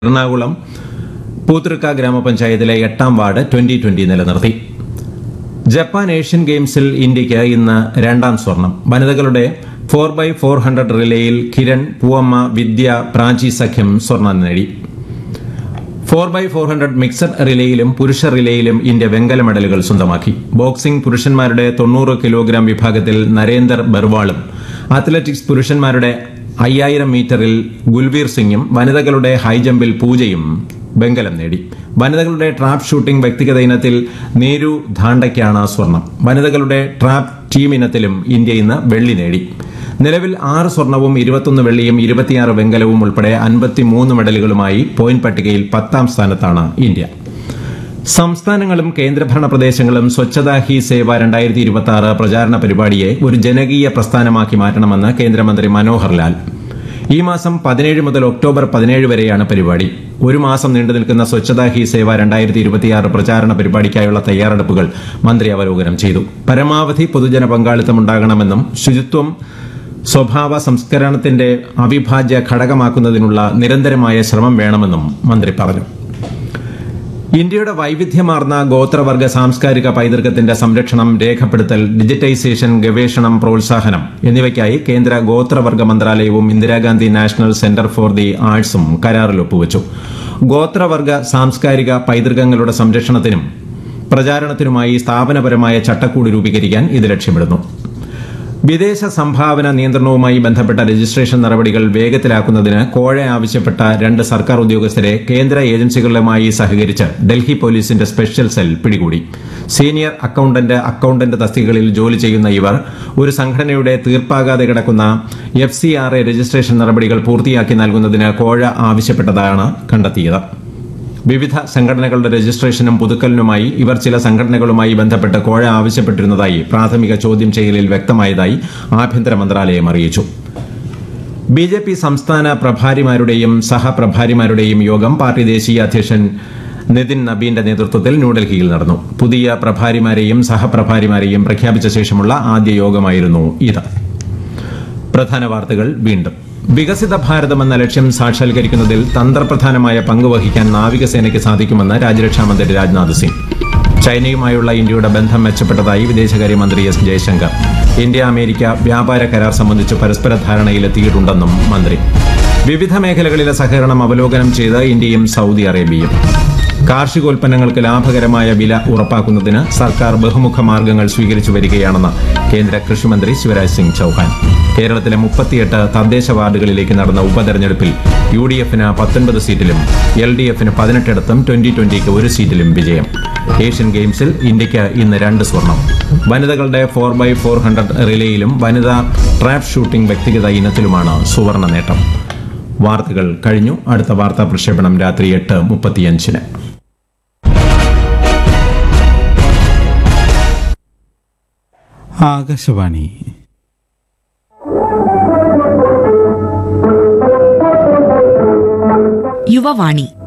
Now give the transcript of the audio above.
എറണാകുളം പൂത്തൃക്ക ഗ്രാമപഞ്ചായത്തിലെ എട്ടാം ward twenty twenty നിലനിർത്തി ജപ്പാൻ ഏഷ്യൻ ഗെയിംസിൽ ഇന്ത്യയ്ക്ക് ഇന്ന് രണ്ടാം സ്വർണം വനിതകളുടെ ഫോർ ബൈ ഫോർ ഹൺഡ്രഡ് റിലേയിൽ കിരൺ പൂവമ്മ വിദ്യ പ്രാചി സഖ്യം സ്വർണം നേടി four by four hundred mixed റിലേയിലും പുരുഷ റിലേയിലും ഇന്ത്യ വെങ്കല മെഡലുകൾ സ്വന്തമാക്കി ബോക്സിംഗ് പുരുഷന്മാരുടെ തൊണ്ണൂറ് കിലോഗ്രാം വിഭാഗത്തിൽ നരേന്ദർ ബർവാളും അത്ലറ്റിക്സ് പുരുഷന്മാരുടെ അയ്യായിരം മീറ്ററിൽ ഗുൽവീർ സിംഗും വനിതകളുടെ ഹൈജമ്പിൽ പൂജയും വെങ്കലം നേടി വനിതകളുടെ ട്രാപ്പ് ഷൂട്ടിംഗ് വ്യക്തിഗത ഇനത്തിൽ നീരു ധാണ്ടയ്ക്കാണ് സ്വർണം വനിതകളുടെ ട്രാപ്പ് ടീം ഇനത്തിലും ഇന്ത്യ ഇന്ന് വെള്ളി നേടി നിലവിൽ ആറ് സ്വർണവും ഇരുപത്തൊന്ന് വെള്ളിയും ഇരുപത്തിയാറ് വെങ്കലവും ഉൾപ്പെടെ അൻപത്തിമൂന്ന് മെഡലുകളുമായി പോയിന്റ് പട്ടികയിൽ പത്താം സ്ഥാനത്താണ് ഇന്ത്യ സംസ്ഥാനങ്ങളും കേന്ദ്രഭരണ പ്രദേശങ്ങളും സ്വച്ഛതാ ഹി സേവ രണ്ടായിരത്തി ഇരുപത്തി ആറ് പ്രചാരണ പരിപാടിയെ ഒരു ജനകീയ പ്രസ്ഥാനമാക്കി മാറ്റണമെന്ന് കേന്ദ്രമന്ത്രി മനോഹർ ലാൽ ഈ മാസം പതിനേഴ് മുതൽ ഒക്ടോബർ പതിനേഴ് വരെയാണ് പരിപാടി ഒരു മാസം നീണ്ടു നിൽക്കുന്ന സ്വച്ഛതാ ഹി സേവ രണ്ടായിരത്തി ഇരുപത്തിയാറ് പ്രചാരണ പരിപാടിക്കായുള്ള തയ്യാറെടുപ്പുകൾ മന്ത്രി അവലോകനം ചെയ്തു പരമാവധി പൊതുജന പങ്കാളിത്തം ഉണ്ടാകണമെന്നും ശുചിത്വം സ്വഭാവ സംസ്കരണത്തിന്റെ അവിഭാജ്യ ഘടകമാക്കുന്നതിനുള്ള നിരന്തരമായ ശ്രമം വേണമെന്നും മന്ത്രി പറഞ്ഞു ഇന്ത്യയുടെ വൈവിധ്യമാർന്ന ഗോത്രവർഗ സാംസ്കാരിക പൈതൃകത്തിന്റെ സംരക്ഷണം രേഖപ്പെടുത്തൽ ഡിജിറ്റൈസേഷൻ ഗവേഷണം പ്രോത്സാഹനം എന്നിവയ്ക്കായി കേന്ദ്ര ഗോത്രവർഗ മന്ത്രാലയവും Indira Gandhi national centre for the ആർട്സും കരാറിൽ ഒപ്പുവച്ചു ഗോത്രവർഗ സാംസ്കാരിക പൈതൃകങ്ങളുടെ സംരക്ഷണത്തിനും പ്രചാരണത്തിനുമായി സ്ഥാപനപരമായ ചട്ടക്കൂട് രൂപീകരിക്കാൻ ഇത് ലക്ഷ്യമിടുന്നു വിദേശ സംഭാവന നിയന്ത്രണവുമായി ബന്ധപ്പെട്ട രജിസ്ട്രേഷൻ നടപടികൾ വേഗത്തിലാക്കുന്നതിന് കോഴ ആവശ്യപ്പെട്ട രണ്ട് സർക്കാർ ഉദ്യോഗസ്ഥരെ കേന്ദ്ര ഏജൻസികളുമായി സഹകരിച്ച് ഡൽഹി പോലീസിന്റെ സ്പെഷ്യൽ സെൽ പിടികൂടി സീനിയർ അക്കൌണ്ടന്റ് അക്കൌണ്ടന്റ് തസ്തികകളിൽ ജോലി ചെയ്യുന്ന ഇവർ ഒരു സംഘടനയുടെ തീർപ്പാകാതെ കിടക്കുന്ന F C R A registration നടപടികൾ പൂർത്തിയാക്കി നൽകുന്നതിന് കോഴ ആവശ്യപ്പെട്ടതാണ് കണ്ടെത്തിയത് വിവിധ സംഘടനകളുടെ രജിസ്ട്രേഷനും പുതുക്കലിനുമായി ഇവർ ചില സംഘടനകളുമായി ബന്ധപ്പെട്ട് കോഴ ആവശ്യപ്പെട്ടിരുന്നതായി പ്രാഥമിക ചോദ്യം ചെയ്യലിൽ വ്യക്തമായതായി ആഭ്യന്തര മന്ത്രാലയം അറിയിച്ചു ബി ജെ പി സംസ്ഥാന പ്രഭാരിമാരുടെയും സഹപ്രഭാരിമാരുടെയും യോഗം പാർട്ടി ദേശീയ അധ്യക്ഷൻ നിതിൻ നബീന്റെ നേതൃത്വത്തിൽ ന്യൂഡൽഹിയിൽ നടന്നു പുതിയ പ്രഭാരിമാരെയും സഹപ്രഭാരിമാരെയും പ്രഖ്യാപിച്ച ശേഷമുള്ള ആദ്യ യോഗമായിരുന്നു ഇത് പ്രധാന വാർത്തകൾ വീണ്ടും വികസിത ഭാരതം എന്ന ലക്ഷ്യം സാക്ഷാത്കരിക്കുന്നതിൽ തന്ത്രപ്രധാനമായ പങ്ക് വഹിക്കാൻ നാവികസേനയ്ക്ക് സാധിക്കുമെന്ന് രാജ്യരക്ഷാമന്ത്രി രാജ്നാഥ് സിംഗ് ചൈനയുമായുള്ള ഇന്ത്യയുടെ ബന്ധം മെച്ചപ്പെട്ടതായി വിദേശകാര്യമന്ത്രി എസ് ജയശങ്കർ ഇന്ത്യ അമേരിക്ക വ്യാപാര കരാർ സംബന്ധിച്ച് പരസ്പര ധാരണയിലെത്തിയിട്ടുണ്ടെന്നും മന്ത്രി വിവിധ മേഖലകളിലെ സഹകരണം അവലോകനം ചെയ്ത് ഇന്ത്യയും സൗദി അറേബ്യയും കാർഷികോൽപ്പന്നങ്ങൾക്ക് ലാഭകരമായ വില ഉറപ്പാക്കുന്നതിന് സർക്കാർ ബഹുമുഖ മാർഗങ്ങൾ സ്വീകരിച്ചു വരികയാണെന്ന് കേന്ദ്ര കൃഷിമന്ത്രി ശിവരാജ് സിംഗ് ചൌഹാൻ കേരളത്തിലെ മുപ്പത്തിയെട്ട് തദ്ദേശ വാർഡുകളിലേക്ക് നടന്ന ഉപതെരഞ്ഞെടുപ്പിൽ യു ഡി എഫിന് പത്തൊൻപത് സീറ്റിലും എൽ ഡി എഫിന് പതിനെട്ടിടത്തും ട്വന്റി ട്വന്റിക്ക് ഒരു സീറ്റിലും വിജയം ഏഷ്യൻ ഗെയിംസിൽ ഇന്ത്യയ്ക്ക് ഇന്ന് രണ്ട് സ്വർണം വനിതകളുടെ ഫോർ ബൈ ഫോർ ഹൺഡ്രഡ് റിലേയിലും വനിതാ ട്രാപ്പ് ഷൂട്ടിംഗ് വ്യക്തിഗത ഇനത്തിലുമാണ് സുവർണ നേട്ടം വാർത്തകൾ കഴിഞ്ഞു അടുത്ത വാർത്താ പ്രക്ഷേപണം രാത്രി എട്ട് മുപ്പത്തിയഞ്ചിന് ആകാശവാണി യുവവാണി